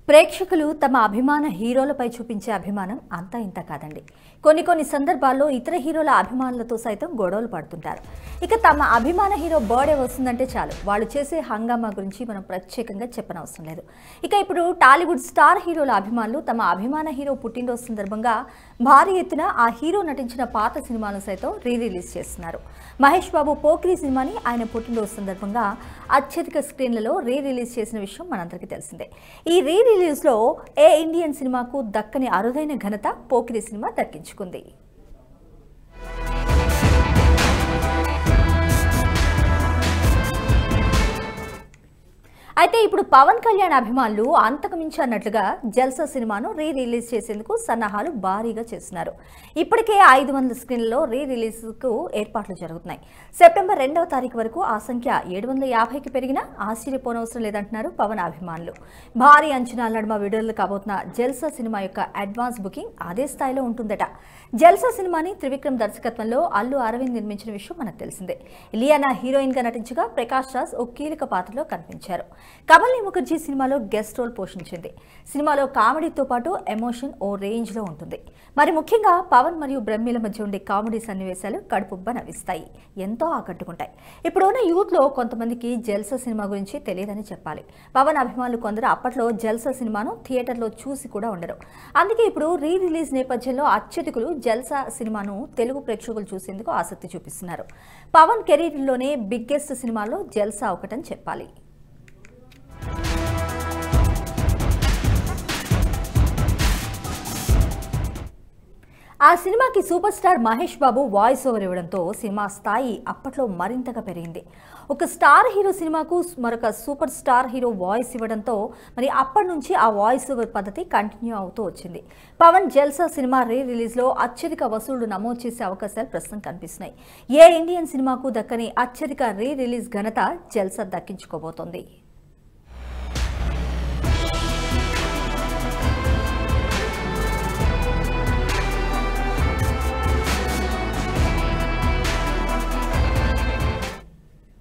ప్రేక్షకులు తమ అభిమాన హీరోలపై చూపించే అభిమానం అంతా ఇంత కాదండి కొన్ని కొన్ని సందర్భాల్లో ఇతర హీరోల అభిమానులతో సైతం గొడవలు పడుతుంటారు ఇక తమ అభిమాన హీరో బర్త్డే వస్తుందంటే చాలు వాళ్ళు చేసే హంగామా గురించి మనం ప్రత్యేకంగా చెప్పనవసరం లేదు ఇక ఇప్పుడు టాలీవుడ్ స్టార్ హీరోల అభిమానులు తమ అభిమాన హీరో పుట్టినరోజు సందర్భంగా భారీ ఎత్తున ఆ హీరో నటించిన పాత సినిమాలను సైతం రీ రిలీజ్ చేస్తున్నారు మహేష్ బాబు పోక్రీ సినిమాని ఆయన పుట్టినరోజు సందర్భంగా అత్యధిక స్క్రీన్లలో రీ రిలీజ్ చేసిన విషయం మనందరికీ తెలిసిందే ఈ రీ రిలీజ్లో ఏ ఇండియన్ సినిమాకు దక్కని అరుదైన ఘనత పోకిరి సినిమా దక్కించుకుంది అయితే ఇప్పుడు పవన్ కళ్యాణ్ అభిమానులు అంతకుమించి అన్నట్లుగా జల్సా సినిమాను రీ రిలీజ్ చేసేందుకు సన్నాహాలు భారీగా చేస్తున్నారు ఇప్పటికే ఐదు వందల స్క్రీన్లలో రీ రిలీజ్కు ఏర్పాట్లు జరుగుతున్నాయి సెప్టెంబర్ రెండవ తారీఖు వరకు ఆ సంఖ్య ఏడు వందల యాభైకి పెరిగినా ఆశ్చర్యపోనవసరం లేదంటున్నారు పవన్ అభిమానులు భారీ అంచనాల నడుమ విడుదల కాబోతున్న జల్సా సినిమా యొక్క అడ్వాన్స్ బుకింగ్ అదే స్థాయిలో ఉంటుందట జల్సా సినిమాని త్రివిక్రమ్ దర్శకత్వంలో అల్లు అరవింద్ నిర్మించిన విషయం మనకు తెలిసిందే ఇలియానా హీరోయిన్ గా నటించగా ప్రకాష్ రాజ్ ఓ కీలక పాత్రలో కనిపించారు కమల్ని ముఖర్జీ సినిమాలో గెస్ట్ రోల్ పోషించింది సినిమాలో కామెడీతో పాటు ఎమోషన్ ఓ రేంజ్ లో ఉంటుంది మరి ముఖ్యంగా పవన్ మరియు బ్రహ్మీల మధ్య ఉండే కామెడీ సన్నివేశాలు కడుపుబ్బ నవ్విస్తాయి ఎంతో ఆకట్టుకుంటాయి ఇప్పుడున్న యూత్ లో కొంతమందికి జల్సా సినిమా గురించి తెలియదని చెప్పాలి పవన్ అభిమానులు కొందరు అప్పట్లో జల్సా సినిమాను థియేటర్లో చూసి కూడా ఉండరు అందుకే ఇప్పుడు రీ రిలీజ్ నేపథ్యంలో అత్యధికులు జల్సా సినిమాను తెలుగు ప్రేక్షకులు చూసేందుకు ఆసక్తి చూపిస్తున్నారు పవన్ కెరీర్లోనే బిగ్గెస్ట్ సినిమాలో జల్సా ఒకటని చెప్పాలి ఆ సినిమాకి super star Mahesh Babu voice over ఇవ్వడంతో సినిమా స్థాయి అప్పట్లో మరింతగా పెరిగింది ఒక స్టార్ హీరో సినిమాకు మరొక సూపర్ స్టార్ హీరో వాయిస్ ఇవ్వడంతో మరి అప్పటి నుంచి ఆ వాయిస్ ఓవర్ పద్ధతి కంటిన్యూ అవుతూ వచ్చింది పవన్ జల్సా సినిమా రీ రిలీజ్లో అత్యధిక వసూళ్లు నమోదు చేసే అవకాశాలు ప్రస్తుతం కనిపిస్తున్నాయి ఏ ఇండియన్ సినిమాకు దక్కని అత్యధిక రీ రిలీజ్ ఘనత జల్సా దక్కించుకోబోతోంది